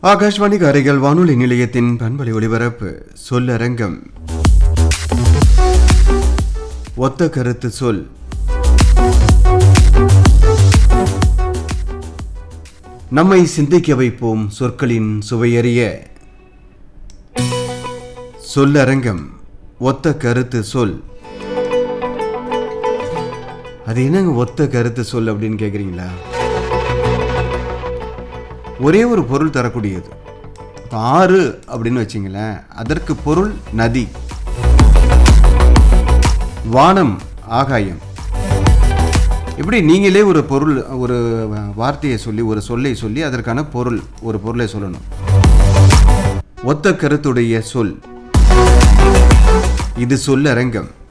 ஆகாஷ்வாணி காரைகள் வானொலி நிலையத்தின் பண்பலை ஒலிபரப்பு சொல்லரங்கம் ஒத்த கருத்து சொல் நம்மை சிந்திக்க வைப்போம் சொற்களின் சுவையறிய சொல்லரங்கம் ஒத்த கருத்து சொல் அது என்னங்க ஒத்த கருத்து சொல் அப்படின்னு கேட்குறீங்களா ஒரே ஒரு பொருள் தரக்கூடியது இப்போ ஆறு அப்படின்னு வச்சிங்களேன் அதற்கு பொருள் நதி வானம் ஆகாயம் இப்படி நீங்களே ஒரு பொருள் ஒரு வார்த்தையை சொல்லி ஒரு சொல்லை சொல்லி அதற்கான பொருள் ஒரு பொருளை சொல்லணும் ஒத்த கருத்துடைய சொல் இது சொல்லரங்கம்